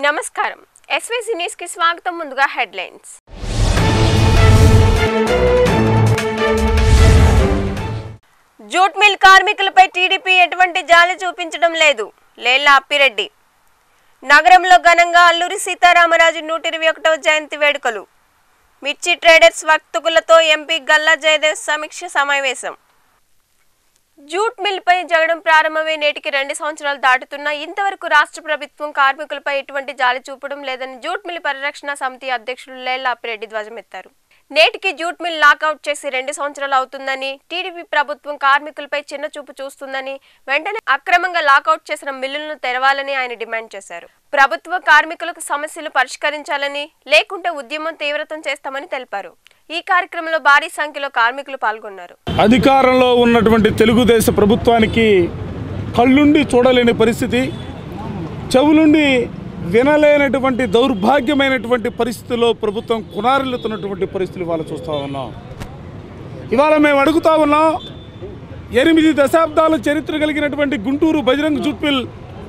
నమస్కారం SVC news కి స్వాగతం ముందుగా హెడ్లైన్స్ జూట్ మిల్ కార్మికులపై టీడీపీ ఎటువంటి జాలి చూపించడం లేదు లేళ్ల అప్పిరెడ్డి నగరంలో ఘనంగా అల్లూరి సీతారామరాజు నూట ఇరవై ఒకటవ జయంతి వేడుకలు మిర్చి ట్రేడర్స్ వర్తకులతో ఎంపీ గల్లా జయదేవ్ సమీక్ష సమావేశం జూట్ మిల్పై జగడం ప్రారంభమై నేటికి రెండు సంవత్సరాలు దాటుతున్నా ఇంతవరకు రాష్ట్ర ప్రభుత్వం కార్మికులపై ఎటువంటి జాలి చూపడం లేదని జూట్ మిల్ పరిరక్షణ సమితి అధ్యక్షులు లేళ్ల అప్పిరెడ్డి ధ్వజమెత్తారు నేటికి జూట్ మిల్ లాకౌట్ చేసి రెండు సంవత్సరాలు అవుతుందని టీడీపీ ప్రభుత్వం కార్మికులపై చిన్న చూపు చూస్తుందని వెంటనే అక్రమంగా లాకౌట్ చేసిన మిల్లులను తెరవాలని ఆయన డిమాండ్ చేశారు ప్రభుత్వ కార్మికులకు సమస్యలు పరిష్కరించాలని లేకుంటే ఉద్యమం తీవ్రతం చేస్తామని తెలిపారు ఈ కార్యక్రమంలో భారీ సంఖ్యలో కార్మికులు పాల్గొన్నారు అధికారంలో ఉన్నటువంటి తెలుగుదేశ ప్రభుత్వానికి కళ్ళుండి చూడలేని పరిస్థితి చెవులుండి వినలేనటువంటి దౌర్భాగ్యమైనటువంటి పరిస్థితిలో ప్రభుత్వం కునారిల్లుతున్నటువంటి పరిస్థితులు ఇవాళ చూస్తూ ఉన్నాం ఇవాళ మేము అడుగుతా ఉన్నాం ఎనిమిది దశాబ్దాల చరిత్ర కలిగినటువంటి గుంటూరు బజరంగ్ జుట్పిల్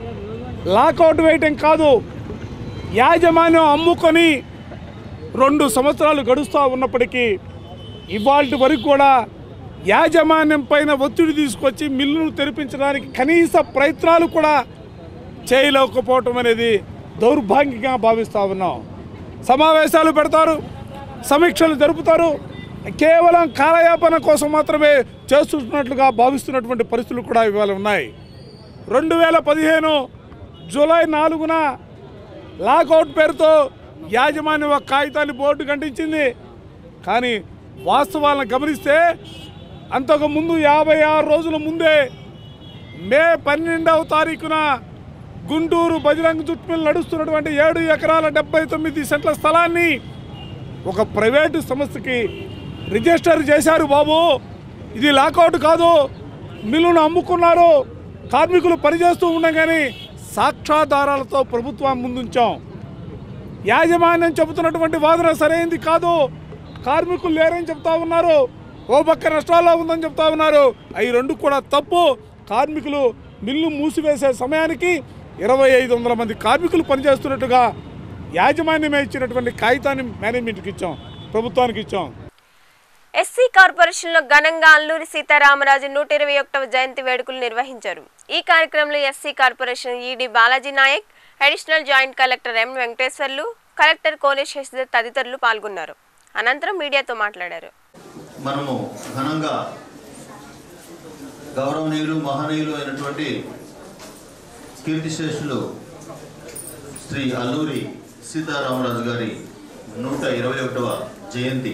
లాకౌట్ వేయటం కాదు యాజమాన్యం అమ్ముకొని రెండు సంవత్సరాలు గడుస్తూ ఉన్నప్పటికీ ఇవాళ వరకు కూడా యాజమాన్యం పైన ఒత్తిడి తీసుకొచ్చి మిల్లును తెరిపించడానికి కనీస ప్రయత్నాలు కూడా చేయలేకపోవటం అనేది దౌర్భాగ్యంగా భావిస్తూ ఉన్నాం సమావేశాలు పెడతారు సమీక్షలు జరుపుతారు కేవలం కాలయాపన కోసం మాత్రమే చేస్తున్నట్లుగా భావిస్తున్నటువంటి పరిస్థితులు కూడా ఇవాళ ఉన్నాయి రెండు వేల పదిహేను జూలై నాలుగున లాకౌట్ పేరుతో యాజమాన్యం ఒక కాగితాన్ని బోర్డు ఖండించింది కానీ వాస్తవాలను గమనిస్తే అంతకు ముందు యాభై ఆరు రోజుల ముందే మే పన్నెండవ తారీఖున గుంటూరు బజరంగ చుట్టుమిల్ నడుస్తున్నటువంటి ఏడు ఎకరాల డెబ్బై తొమ్మిది సెంట్ల స్థలాన్ని ఒక ప్రైవేటు సంస్థకి రిజిస్టర్ చేశారు బాబు ఇది లాకౌట్ కాదు మిల్లును అమ్ముకున్నారు కార్మికులు పనిచేస్తూ ఉండగానే సాక్ష్యాధారాలతో ప్రభుత్వం ముందుంచాం యాజమాన్యం చెబుతున్నటువంటి వాదన సరైంది కాదు కార్మికులు లేరని చెప్తా ఉన్నారు ఓ పక్క నష్టాల్లో ఉందని చెప్తా ఉన్నారు అవి రెండు కూడా తప్పు కార్మికులు మిల్లు మూసివేసే సమయానికి ఇరవై ఐదు వందల మంది కార్మికులు పనిచేస్తున్నట్టుగా యాజమాన్యమే ఇచ్చినటువంటి కాగితాన్ని మేనేజ్మెంట్కి ఇచ్చాం ప్రభుత్వానికి ఇచ్చాం ఎస్సీ కార్పొరేషన్లో ఘనంగా అల్లూరి సీతారామరాజు నూట ఇరవై ఒకటవ జయంతి వేడుకలు నిర్వహించారు ఈ కార్యక్రమంలో SC corporation ED Balaji Naik additional joint collector M Venkateswarlu collector Kone Sasidhar తదితరులు పాల్గొన్నారు అనంతరం మీడియాతో మాట్లాడారు మనము ఘనంగా గౌరవనీయులు మహనీయులు అయినటువంటి కీర్తిశేషులు శ్రీ అల్లూరి సీతారామరాజు గారి నూట ఇరవై ఒకటవ జయంతి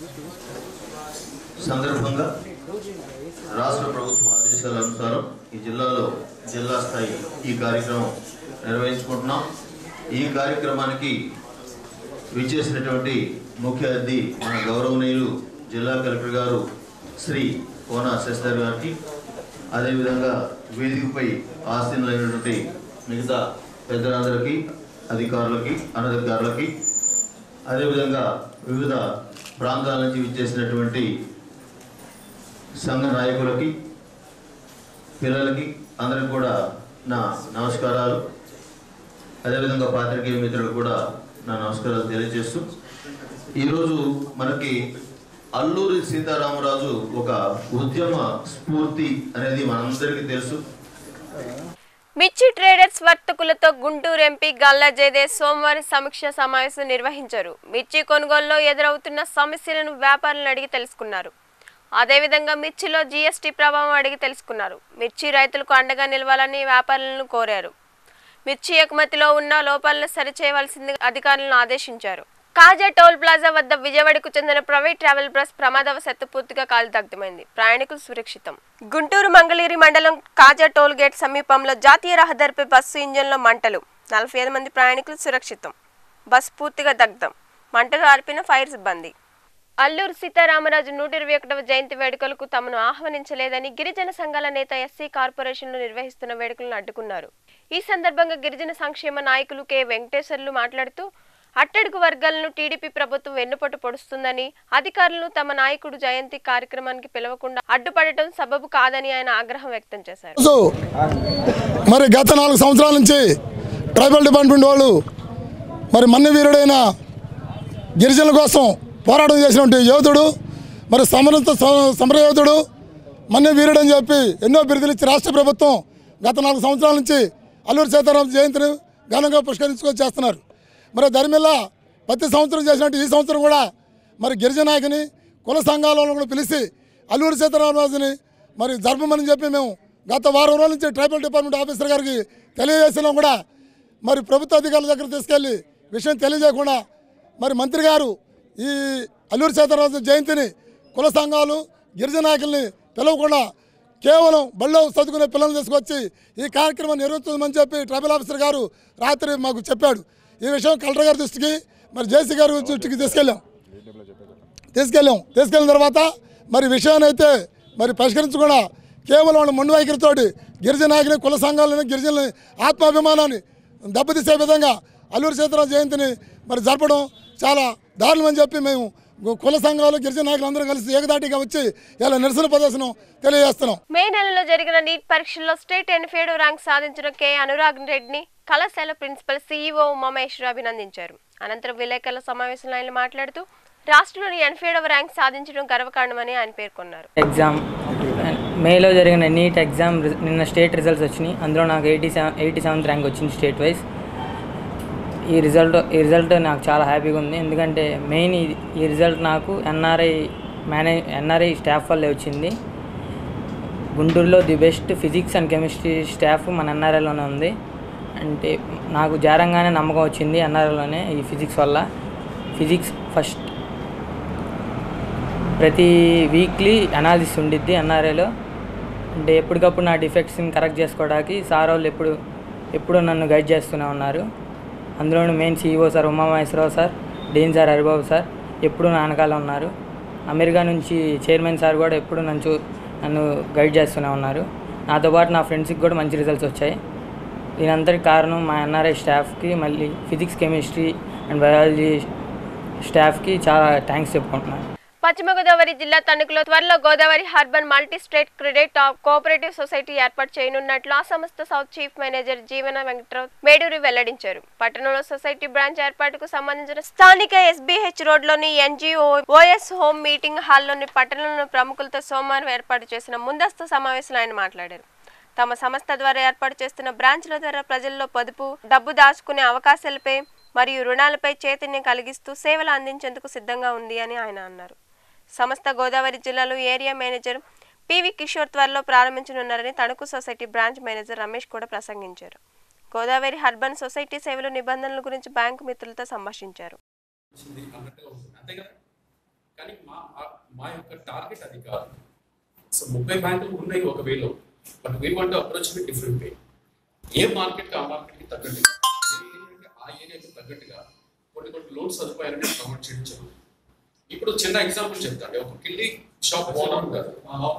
సందర్భంగా రాష్ట్ర ప్రభుత్వం ఆదేశాల అనుసారం ఈ జిల్లాలో జిల్లా స్థాయి ఈ కార్యక్రమం నిర్వహించుకుంటున్నాం ఈ కార్యక్రమానికి విచ్చేసినటువంటి ముఖ్య అతిథి మన గౌరవనీయులు జిల్లా కలెక్టర్ గారు శ్రీ కోన శశిధర్ గారికి అదేవిధంగా వేదికపై ఆసీనులైనటువంటి మిగతా పెద్దలందరికీ అధికారులకి అనధికారులకి అదేవిధంగా వివిధ ప్రాంతాల నుంచి విచ్చేసినటువంటి సంఘ నాయకులకి పిల్లలకి అందరికి కూడా నా నమస్కారాలు అదేవిధంగా పాత్రికేయ మిత్రులకు కూడా నా నమస్కారాలు తెలియజేస్తూ ఈరోజు మనకి అల్లూరి సీతారామరాజు ఒక ఉద్యమ స్ఫూర్తి అనేది మనందరికీ తెలుసు మిర్చి ట్రేడర్స్ వర్తకులతో గుంటూరు ఎంపీ గల్లా జయదేవ్ సోమవారం సమీక్ష సమావేశం నిర్వహించారు మిర్చి కొనుగోలులో ఎదురవుతున్న సమస్యలను వ్యాపారులను అడిగి తెలుసుకున్నారు అదేవిధంగా మిర్చిలో జీఎస్టీ ప్రభావం అడిగి తెలుసుకున్నారు మిర్చి రైతులకు అండగా నిలవాలని వ్యాపారులను కోరారు మిర్చి ఎగుమతిలో ఉన్న లోపాలను సరిచేయవలసిందిగా అధికారులను ఆదేశించారు కాజా టోల్ ప్లాజా వద్ద విజయవాడకు చెందిన ప్రైవేట్ ట్రావెల్ బస్ ప్రమాదవశాత్తు పూర్తిగా కాలు దగ్ధమైంది ప్రయాణికులు సురక్షితం గుంటూరు మంగళగిరి మండలం కాజా టోల్ గేట్ సమీపంలో జాతీయ రహదారిపై బస్సు ఇంజన్లో మంటలు నలభై ఐదు మంది ప్రయాణికులు సురక్షితం బస్సు పూర్తిగా దగ్ధం మంటలు ఆర్పిన ఫైర్ సిబ్బంది అల్లూరు సీతారామరాజు నూట ఇరవై ఒకటవ జయంతి వేడుకలకు తమను ఆహ్వానించలేదని గిరిజన సంఘాల నేత ఎస్సీ కార్పొరేషన్లు నిర్వహిస్తున్న వేడుకలను అడ్డుకున్నారు ఈ సందర్భంగా గిరిజన సంక్షేమ నాయకులు కె వెంకటేశ్వర్లు మాట్లాడుతూ అట్టడుగు వర్గాలను టీడీపీ ప్రభుత్వం వెన్నుపట్టు పొడుస్తుందని అధికారులను తమ నాయకుడు జయంతి కార్యక్రమానికి పిలవకుండా అడ్డుపడటం సబబు కాదని ఆయన ఆగ్రహం వ్యక్తం చేశారు రోజు మరి గత నాలుగు సంవత్సరాల నుంచి ట్రైబల్ డిపార్ట్మెంట్ వాళ్ళు మరి మన్య వీరుడైన గిరిజనుల కోసం పోరాటం చేసినటువంటి యోధుడు మరి సమరత సమరయోధుడు మన్య వీరుడు అని చెప్పి ఎన్నో బిరుదులు ఇచ్చి రాష్ట్ర ప్రభుత్వం గత నాలుగు సంవత్సరాల నుంచి అల్లూరు సీతారాం జయంతిని ఘనంగా పుష్కరించుకొని చేస్తున్నారు మరి దరిమిల్ల ప్రతి సంవత్సరం చేసినట్టు ఈ సంవత్సరం కూడా మరి గిరిజన నాయకుని కుల సంఘాలను కూడా పిలిచి అల్లూరు సీతారామరాజుని మరి జరపమని చెప్పి మేము గత వారం రోజుల నుంచి ట్రైబల్ డిపార్ట్మెంట్ ఆఫీసర్ గారికి తెలియజేసినా కూడా మరి ప్రభుత్వ అధికారుల దగ్గర తీసుకెళ్ళి విషయం తెలియజేయకుండా మరి మంత్రి గారు ఈ అల్లూరు సీతారామరాజు జయంతిని కుల సంఘాలు గిరిజన నాయకుల్ని పిలవకుండా కేవలం బళ్ళో చదువుకునే పిల్లల్ని తీసుకొచ్చి ఈ కార్యక్రమం నిర్వహిస్తుందని చెప్పి ట్రైబల్ ఆఫీసర్ గారు రాత్రి మాకు చెప్పాడు ఈ విషయం కలెక్టర్ గారి దృష్టికి మరి జేసీ గారి దృష్టికి తీసుకెళ్ళాం తీసుకెళ్ళాం తీసుకెళ్ళిన తర్వాత మరి విషయాన్ని అయితే మరి పరిష్కరించకుండా కేవలం వాళ్ళ మొండి వైఖరితోటి గిరిజన నాయకుని కుల సంఘాలని గిరిజనులని ఆత్మాభిమానాన్ని దెబ్బతీసే విధంగా అల్లూరు సీతారాం జయంతిని మరి జరపడం చాలా దారుణం అని చెప్పి మేము కుల సంఘాలు గిరిజన నాయకులు అందరం కలిసి ఏకదాటిగా వచ్చి ఇలా నిరసన ప్రదర్శనం తెలియజేస్తున్నాం మే నెలలో జరిగిన నీట్ పరీక్షల్లో స్టేట్ ఎనభై ఏడు ర్యాంక్ సాధించిన కె అనురాగ్ రెడ్డిని కళాశాల ప్రిన్సిపల్ సీఈఓ ఉమామహేశ్వర అభినందించారు అనంతరం విలేకరుల సమావేశంలో ఆయన మాట్లాడుతూ రాష్ట్రంలోని ఎనభై ఏడవ ర్యాంక్ సాధించడం గర్వకారణమని ఆయన పేర్కొన్నారు ఎగ్జామ్ మేలో జరిగిన నీట్ ఎగ్జామ్ రి- నిన్న స్టేట్ రిజల్ట్స్ వచ్చినాయి అందులో నాకు eighty seven eighty seventh rank వచ్చింది స్టేట్ వైజ్ ఈ రిజల్ట్ ఈ రిజల్ట్ నాకు చాలా హ్యాపీగా ఉంది ఎందుకంటే మెయిన్ ఈ ఈ రిజల్ట్ నాకు ఎన్ఆర్ఐ మేనేజ్ ఎన్ఆర్ఐ స్టాఫ్ వల్లే వచ్చింది గుంటూరులో the best physics and chemistry staff మన ఎన్ఆర్ఐలోనే ఉంది అంటే నాకు జారంగానే నమ్మకం వచ్చింది ఎన్ఆర్ఐలోనే ఈ ఫిజిక్స్ వల్ల ఫిజిక్స్ ఫస్ట్ ప్రతి వీక్లీ అనాలిసిస్ ఉండిద్ది ఎన్ఆర్ఐలో అంటే ఎప్పటికప్పుడు నా డిఫెక్ట్స్ని కరెక్ట్ చేసుకోవడానికి సార్ వాళ్ళు ఎప్పుడు ఎప్పుడు నన్ను గైడ్ చేస్తూనే ఉన్నారు అందులోని main CEO sir Umamaheswararao sir dean sir Haribabu sir ఎప్పుడు నా వెనకాల ఉన్నారు అమెరికా నుంచి చైర్మన్ సార్ కూడా ఎప్పుడు నన్ను చూ నన్ను గైడ్ చేస్తూనే ఉన్నారు నాతో పాటు నా ఫ్రెండ్స్కి కూడా మంచి రిజల్ట్స్ వచ్చాయి దీనంతటి కారణం మా ఎన్ఆర్ఐ స్టాఫ్కి మళ్ళీ ఫిజిక్స్ కెమిస్ట్రీ అండ్ బయాలజీ స్టాఫ్కి చాలా థ్యాంక్స్ చెప్పుకుంటున్నాను పశ్చిమ గోదావరి జిల్లా తణుకులో త్వరలో Godavari urban multi state credit cooperative society ఏర్పాటు చేయనున్నట్లు ఆ సంస్థ సౌత్ చీఫ్ మేనేజర్ జీవన వెంకట్రావు మేడూరి వెల్లడించారు పట్టణంలో సొసైటీ బ్రాంచ్ ఏర్పాటుకు సంబంధించిన స్థానిక ఎస్బీహెచ్ రోడ్లోని ఎన్జిఓ ఓఎస్ హోమ్ మీటింగ్ హాల్లోని పట్టణంలోని ప్రముఖులతో సోమవారం ఏర్పాటు చేసిన ముందస్తు సమావేశంలో ఆయన మాట్లాడారు తమ సంస్థ ద్వారా ఏర్పాటు చేస్తున్న బ్రాంచ్ల ద్వారా ప్రజల్లో పొదుపు డబ్బు దాచుకునే అవకాశాలపై మరియు రుణాలపై చైతన్యం కలిగిస్తూ సేవలు అందించేందుకు సిద్ధంగా ఉంది అని ఆయన అన్నారు సంస్థ గోదావరి జిల్లాలో ఏరియా మేనేజర్ పివి కిషోర్ త్వరలో ప్రారంభించనున్నారని Tanuku society branch manager Ramesh కూడా ప్రసంగించారు గోదావరి హర్బన్ సొసైటీ సేవలు నిబంధనల గురించి బ్యాంకు మిత్రులతో సంభాషించారు వచ్చింది అన్నట్టుగా ఉంటుంది అంతే కదా కానీ మా ఆ- మా యొక్క టార్గెట్ అది కాదు సో ముప్పై బ్యాంకులు ఉన్నాయి ఒక వేలో but we want approach with different way ఏ మార్కెట్ ఆ మార్కెట్ కి తగ్గట్టుగా ఏ ఏరియాకి ఆ ఏరియాకి తగ్గట్టుగా కొన్ని కొన్ని లోన్ సదుపాయాలని ప్రమోట్ చేయడం జరుగుతుంది ఇప్పుడు చిన్న ఎగ్జాంపుల్ చెప్తాండి ఒక కిల్లీ షాప్ ఓనర్ ఉంటారు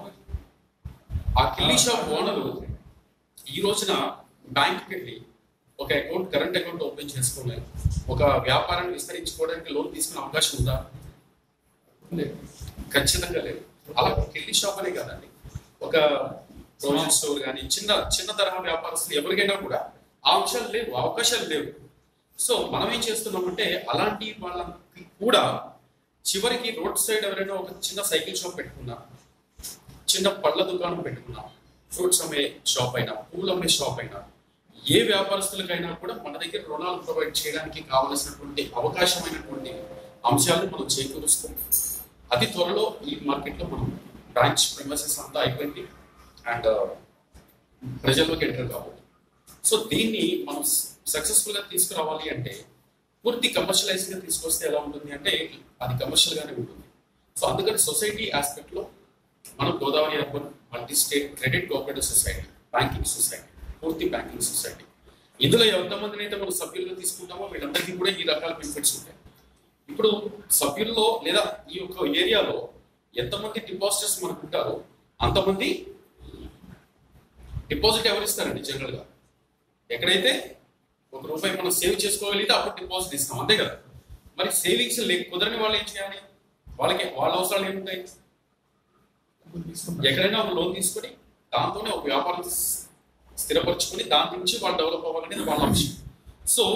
ఆ కిల్లీ షాప్ ఓనర్ ఈ రోజున బ్యాంక్కి వెళ్ళి ఒక అకౌంట్ కరెంట్ అకౌంట్ ఓపెన్ చేసుకుని ఒక వ్యాపారాన్ని విస్తరించుకోవడానికి లోన్ తీసుకునే అవకాశం ఉందా లేదు ఖచ్చితంగా లేదు అలా కిల్లీ షాప్ అనే కదండి ఒక ప్రొవిజన్ స్టోర్ కానీ చిన్న చిన్న తరహా వ్యాపారస్తులు ఎవరికైనా కూడా ఆ అంశాలు లేవు అవకాశాలు లేవు సో మనం ఏం చేస్తున్నామంటే అలాంటి వాళ్ళకి కూడా చివరికి రోడ్ సైడ్ ఎవరైనా ఒక చిన్న సైకిల్ షాప్ పెట్టుకున్నా చిన్న పళ్ళ దుకాణం పెట్టుకున్నా ఫ్రూట్స్ అమ్మే షాప్ అయినా పూలు అమ్మే షాప్ అయినా ఏ వ్యాపారస్తులకైనా కూడా మన దగ్గర రుణాలు ప్రొవైడ్ చేయడానికి కావలసినటువంటి అవకాశమైనటువంటి అంశాలను మనం చేకూరుస్తాం అతి త్వరలో ఈ మార్కెట్లో మనం బ్రాంచ్ ప్రిమసెస్ అంతా అయిపోయింది అండ్ ప్రజల్లోకి ఎంటర్ కాబోతుంది సో దీన్ని మనం సక్సెస్ఫుల్ గా తీసుకురావాలి అంటే పూర్తి కమర్షియలైజ్ గా తీసుకొస్తే ఎలా ఉంటుంది అంటే అది కమర్షియల్ గానే ఉంటుంది సో అందుకని సొసైటీ ఆస్పెక్ట్ లో మనం Godavari urban multi state credit cooperative society banking society పూర్తి బ్యాంకింగ్ సొసైటీ ఇందులో ఎంతమందిని అయితే మనం సభ్యులుగా తీసుకుంటామో వీళ్ళందరికీ కూడా ఈ రకాల బెనిఫిట్స్ ఉంటాయి ఇప్పుడు సభ్యుల్లో లేదా ఈ యొక్క ఏరియాలో ఎంతమంది డిపాజిటర్స్ మనకు ఉంటారో అంతమంది డిపాజిట్ ఎవరు ఇస్తారండి జనరల్ గా ఎక్కడైతే ఒక రూపాయి మనం సేవ్ చేసుకోగలిగితే అప్పుడు డిపాజిట్ ఇస్తాం అంతే కదా మరి సేవింగ్స్ లేక కుదరని వాళ్ళు ఏం చేయాలి వాళ్ళకి వాళ్ళ అవసరాలు ఏముంటాయి ఎక్కడైనా ఒక లోన్ తీసుకొని దాంతోనే ఒక వ్యాపారం స్- స్థిరపరచుకొని దాని నుంచి వాళ్ళు డెవలప్ అవ్వాలనేది వాళ్ళ అంశం సో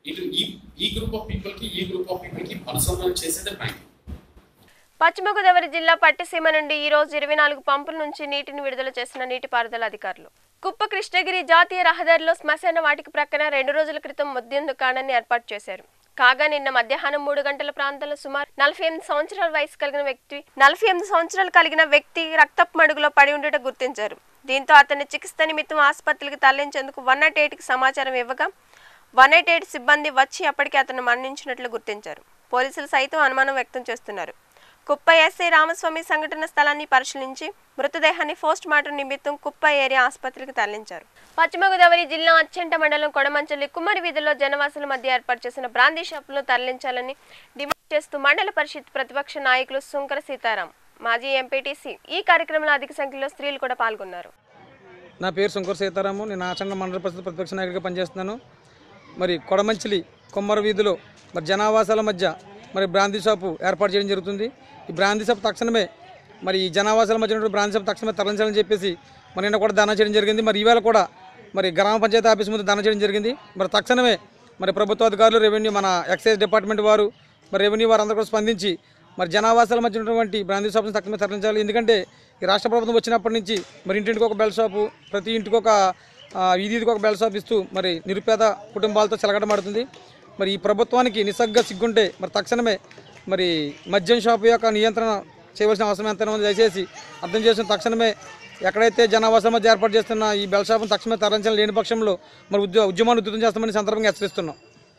ఇటు ఈ ఈ గ్రూప్ ఆఫ్ పీపుల్ కి ఈ గ్రూప్ ఆఫ్ పీపుల్ కి అనుసంధానం చేసేదే బ్యాంక్ పశ్చిమ గోదావరి జిల్లా పట్టిసీమ నుండి ఈ రోజు ఇరవై నాలుగు పంపుల నుంచి నీటిని విడుదల చేసిన నీటిపారుదల అధికారులు కుప్ప కృష్ణగిరి జాతీయ రహదారిలో శ్మశాన వాటికి ప్రక్కన రెండు రోజుల క్రితం మద్యం దుకాణాన్ని ఏర్పాటు చేశారు కాగా నిన్న మధ్యాహ్నం మూడు గంటల ప్రాంతంలో సుమారు నలభై ఎనిమిది సంవత్సరాల వయసు కలిగిన వ్యక్తి నలభై ఎనిమిది సంవత్సరాలు కలిగిన వ్యక్తి రక్తపు మడుగులో పడి ఉండట గుర్తించారు దీంతో అతన్ని చికిత్స నిమిత్తం ఆసుపత్రికి తరలించేందుకు వన్ నాట్ ఎయిట్కి సమాచారం ఇవ్వగా వన్ ఎయిట్ ఎయిట్ సిబ్బంది వచ్చి అప్పటికే అతను మరణించినట్లు గుర్తించారు పోలీసులు సైతం అనుమానం వ్యక్తం చేస్తున్నారు కుప్ప ఎస్ఐ రామస్వామి సంఘటన స్థలాన్ని పరిశీలించి మృతదేహాన్ని పోస్ట్ మార్టం నిమిత్తం కుప్ప ఏరియా ఆసుపత్రికి తరలించారు పశ్చిమ గోదావరి జిల్లా అచ్చంట మండలం కొడమంచలి కుమ్మరి వీధిలో జనవాసుల మధ్య ఏర్పాటు చేసిన బ్రాందీ షాపులను తరలించాలని డిమాండ్ చేస్తూ మండల పరిషత్ ప్రతిపక్ష నాయకులు సుంకర సీతారాం మాజీ ఎంపీటీసీ ఈ కార్యక్రమంలో అధిక సంఖ్యలో స్త్రీలు కూడా పాల్గొన్నారు నా పేరు శంకర్ సీతారాము నేను ఆచరణ మండల పరిషత్ ప్రతిపక్ష నాయకుడిగా పనిచేస్తున్నాను మరి కొడమంచిలి కొమ్మర వీధిలో మరి జనావాసాల మధ్య మరి బ్రాందీ షాపు ఏర్పాటు చేయడం జరుగుతుంది ఈ బ్రాందీ షాప్ తక్షణమే మరి ఈ జనావాసాల మధ్య ఉన్నటువంటి బ్రాందీ షాప్ తక్షణమే తరలించాలని చెప్పేసి మరి నిన్న కూడా దానం చేయడం జరిగింది మరి ఈవేళ కూడా మరి గ్రామ పంచాయతీ ఆఫీస్ ముందు దానం చేయడం జరిగింది మరి తక్షణమే మరి ప్రభుత్వ అధికారులు రెవెన్యూ మన ఎక్సైజ్ డిపార్ట్మెంట్ వారు మరి రెవెన్యూ వారు అందరూ కూడా స్పందించి మరి జనావాసాల మధ్య ఉన్నటువంటి బ్రాందీ షాప్ని తక్షణమే తరలించాలి ఎందుకంటే ఈ రాష్ట్ర ప్రభుత్వం వచ్చినప్పటి నుంచి మరి ఇంటింటికి ఒక బెల్ షాపు ప్రతి ఇంటికి ఒక ఆ, వీధికి ఒక బెల్ షాప్ ఇస్తూ మరి నిరుపేద కుటుంబాలతో చెలగటమాడుతుంది మరి ఈ ప్రభుత్వానికి నిస్సగ్గా సిగ్గుంటే మరి తక్షణమే మరి మద్యం షాపు యొక్క నియంత్రణ చేయవలసిన అవసరం ఎంతైనా ఉంది దయచేసి అర్థం చేసుకుని తక్షణమే ఎక్కడైతే జనావాసం మధ్య ఏర్పాటు చేస్తున్న ఈ బెల్ షాపును తక్షణమే తరలించాలని లేని పక్షంలో మరి ఉద్యో ఉద్యమాన్ని ఉధృతం చేస్తామని ఈ సందర్భంగా హెచ్చరిస్తున్నాం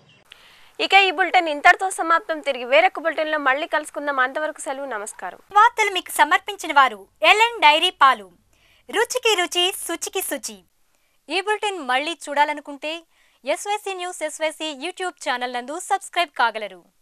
ఇక ఈ బులెటిన్ ఇంతటితో సమాప్తం తిరిగి వేరొక బులెటిన్లో మళ్ళీ కలుసుకుందాం అంతవరకు సెలవు నమస్కారం వార్తలు మీకు సమర్పించిన వారు ఎల్ఎన్ డైరీ పాలు రుచికి రుచి శుచికి శుచి ఈ బులెటిన్ మళ్ళీ చూడాలనుకుంటే SYC news SYC YouTube channel నందు సబ్స్క్రైబ్ కాగలరు